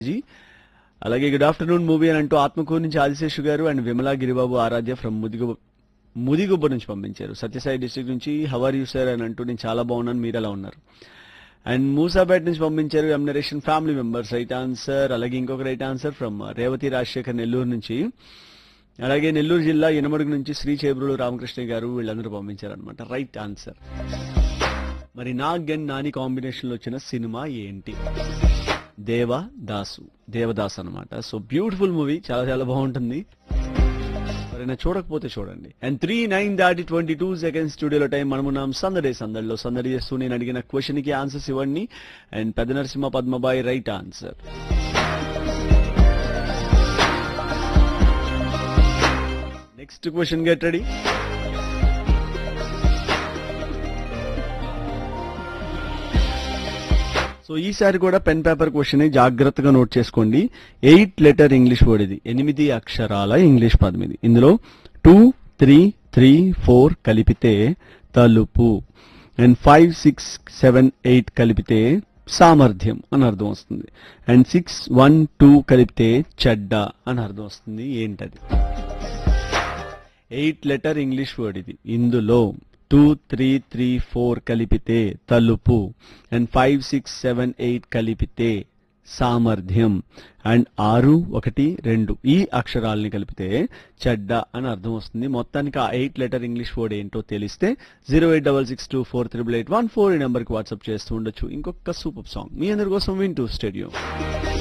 G అలాగే good afternoon movie అని అంటూ ఆత్మకూరు నుంచి ఆదిశేషు గారు అండ్ విమలా గిరిబాబు ఆరాధ్య ఫ్రమ్ ముదిగు ముదిగుబ్బ నుంచి పంపించారు సత్యసాయి డిస్ట్రిక్ట్ నుంచి హవర్ యూ సార్ అని అంటూ నేను చాలా బాగున్నాను మీరు ఎలా ఉన్నారు అండ్ మూసాపేట నుంచి పంపించారు ఎం నరేషన్ ఫ్యామిలీ మెంబర్స్ రైట్ ఆన్సర్ అలాగే ఇంకొక right answer from Revathi Rajasekhar Nellore నుంచి అలాగే నెల్లూరు జిల్లా ఇనమడుగు నుంచి శ్రీ చేబ్రులు రామకృష్ణ గారు వీళ్ళందరూ పంపించారు అనమాట రైట్ ఆన్సర్ మరి నాగ్ అండ్ నాని కాంబినేషన్ లో వచ్చిన సినిమా ఏంటి దేవ దాసు దేవదాస్ అన్నమాట సో బ్యూటిఫుల్ మూవీ చాలా చాలా బాగుంటుంది ఎవరైనా చూడకపోతే చూడండి అండ్ త్రీ నైన్ దాటి ట్వంటీ టూ సెకండ్స్ స్టూడియోలో టైం మనమున్నాం సందడే సందడిలో సందడి చేస్తూ నేను అడిగిన క్వశ్చన్ కి ఆన్సర్స్ ఇవ్వండి అండ్ పెద్ద Narasimha Padmabai right answer next question get ready so ఈసారి కూడా పెన్ పేపర్ క్వశ్చన్ జాగ్రత్తగా నోట్ చేసుకోండి ఎయిట్ లెటర్ ఇంగ్లీష్ వర్డ్ ఇది ఎనిమిది అక్షరాల ఇంగ్లీష్ పదం ఇది ఇందులో టూ త్రీ త్రీ ఫోర్ కలిపితే తలుపు and five six seven eight కలిపితే సామర్థ్యం అని అర్థం వస్తుంది అండ్ సిక్స్ వన్ టూ కలిపితే చెడ్డ అని అర్థం వస్తుంది ఏంటది ఎయిట్ లెటర్ ఇంగ్లీష్ వర్డ్ ఇది ఇందులో టూ త్రీ త్రీ ఫోర్ కలిపితే తలుపు and five six seven eight కలిపితే సామర్థ్యం అండ్ ఆరు ఒకటి రెండు ఈ అక్షరాలని కలిపితే చెడ్డ అని అర్థం వస్తుంది మొత్తానికి ఆ ఎయిట్ లెటర్ ఇంగ్లీష్ వర్డ్ ఏంటో తెలిస్తే zero eight double six two four triple eight one four ఈ నెంబర్కి వాట్సాప్ చేస్తూ ఉండొచ్చు ఇంకొక సూపర్ సాంగ్ మీ అందరి కోసం వింటూ స్టేడియం